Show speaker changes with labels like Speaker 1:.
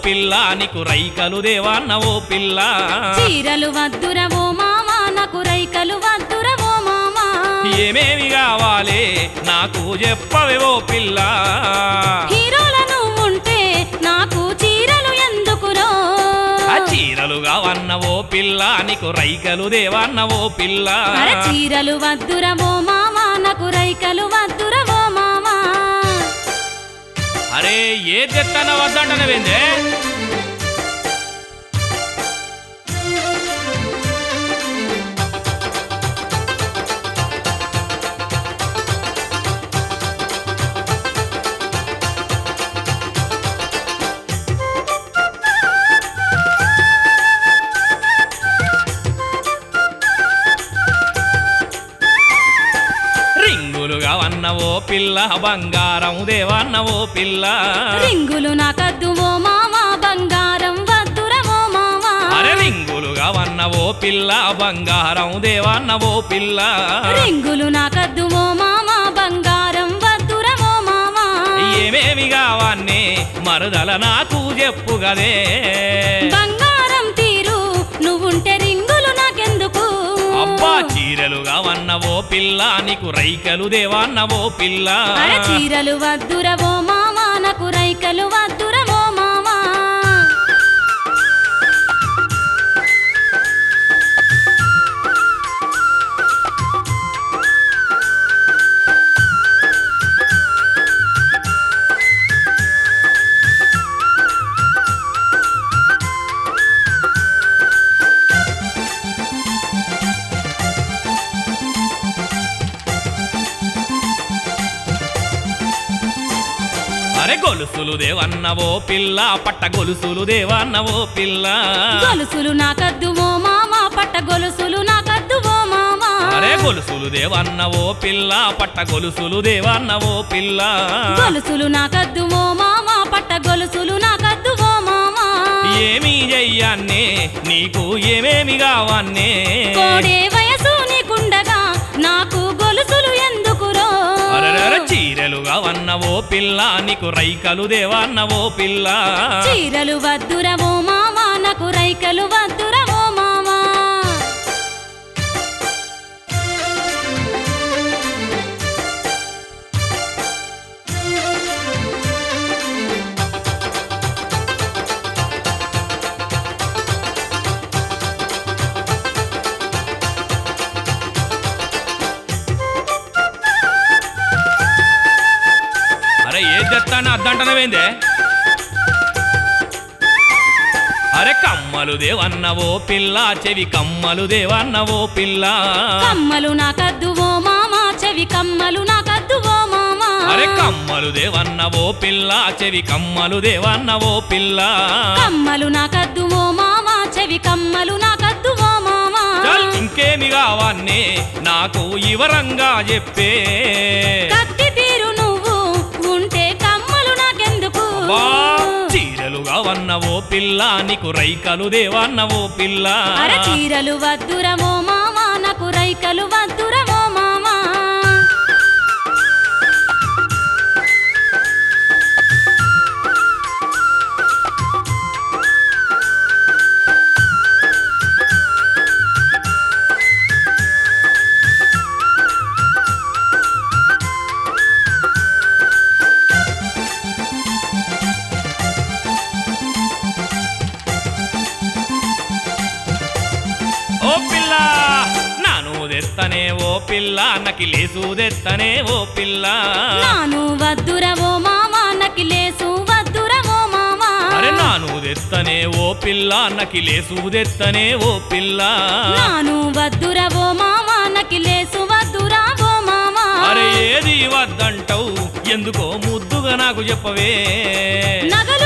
Speaker 1: పిల్ల నీకు రైకలు దేవన్న ఓ పిల్ల
Speaker 2: చీరలు వద్దుర ఓ మామ నాకు రైకలు వద్దుర ఓ మామ
Speaker 1: ఏమేమి కావాలి నాకు చెప్పవే ఓ పిల్ల
Speaker 2: హీరోలను ఉంటే నాకు చీరలు ఎందుకురో
Speaker 1: ఆ చీరలు కావన్న ఓ పిల్ల నీకు రైకలు దేవన్న ఓ పిల్ల
Speaker 2: అర చీరలు వద్దుర ఓ మామ నాకు రైకలు వద్దుర ఓ మామ
Speaker 1: అరే ఏ తెత్తన వద్దంటనవేందే రింగులుగా వన్న ఓ పిల్ల బంగారం దేవన్న ఓ పిల్ల
Speaker 2: రింగులు నాకద్దు ఓ మామ బంగారం వద్దుర ఓ మామ
Speaker 1: అరే రింగులుగా వన్న ఓ పిల్ల బంగారం దేవన్న ఓ పిల్ల
Speaker 2: రింగులు నాకద్దు ఓ మామ బంగారం వద్దుర ఓ మామ
Speaker 1: ఏమేమి కావన్నే మరుదల నాకు చెప్పు గదే
Speaker 2: బంగారం తీరు నువ్వుంటే రింగులు నాకెందుకు
Speaker 1: అబ్బా చీరలుగా వన్న ఓ పిల్ల నీకు రైకలు దేవన్న ఓ పిల్ల
Speaker 2: అర చీరలు వద్దుర ఓ మామ నాకు రైకలు వద్దుర ఓ మామ
Speaker 1: అరే గొలుసులు దేవన్న ఓ పిల్ల పట్ట గొలుసులు దేవన్న ఓ పిల్ల
Speaker 2: గొలుసులు నాకద్దు ఓ మామ పట్ట గొలుసులు నాకద్దు ఓ మామ
Speaker 1: అరే గొలుసులు దేవన్న ఓ పిల్ల పట్ట గొలుసులు దేవన్న ఓ పిల్ల
Speaker 2: గొలుసులు నాకద్దు ఓ మామ పట్ట గొలుసులు నాకద్దు ఓ మామ
Speaker 1: ఏమి చెయ్యాన్నే నీకు ఏమేమి కావన్నే
Speaker 2: కోడే వయసు నీకుండగా నాకు గొలుసులు ఎందుకురో
Speaker 1: అరెరెరె చీరలుగా వన్న ఓ పిల్ల నీకు రైకలు దేవన్న ఓ పిల్ల
Speaker 2: చీరలు వద్దుర ఓ మామ నాకు రైకలు వద్దుర ఓ మామ
Speaker 1: అరే ఏ చెత్తాను అద్దంటనవేందే అరే కమ్మలు దేవన్న ఓ పిల్ల చెవి కమ్మలు దేవన్న ఓ పిల్ల
Speaker 2: కమ్మలు నాకద్దు ఓ మామ చెవి కమ్మలు నాకద్దు ఓ మామ
Speaker 1: అరే కమ్మలు దేవన్న ఓ పిల్ల చెవి కమ్మలు దేవన్న ఓ పిల్ల
Speaker 2: కమ్మలు నాకద్దు ఓ మామ చెవి కమ్మలు నాకద్దు ఓ మామ
Speaker 1: చల్ ఇంకేమి కావన్నే నాకు ఇవరంగా చెప్పే
Speaker 2: కత్తి తీరు నువ్వు ఉంటే కమ్మలు నాకెందుకు
Speaker 1: బా చీరలుగా వన్న ఓ పిల్ల నీకు రైకలు దేవన్న ఓ పిల్ల
Speaker 2: అర చీరలు వద్దుర ఓ మామ నాకు రైకలు వద్దుర ఓ మామ
Speaker 1: ఓ పిల్ల నాను తెత్తనే ఓ పిల్ల నకిలేసు తెత్తనే ఓ పిల్ల
Speaker 2: నాను వద్దుర ఓ మామ నకిలేసు వద్దుర ఓ మామ
Speaker 1: అరే నాను తెత్తనే ఓ పిల్ల నకిలేసు తెత్తనే ఓ పిల్ల
Speaker 2: నాను వద్దుర ఓ మామ నకిలేసు వద్దుర ఓ మామ
Speaker 1: అరే ఏది వద్దంటావు ఎందుకో ముద్దుగా నాకు చెప్పవే
Speaker 2: నగలు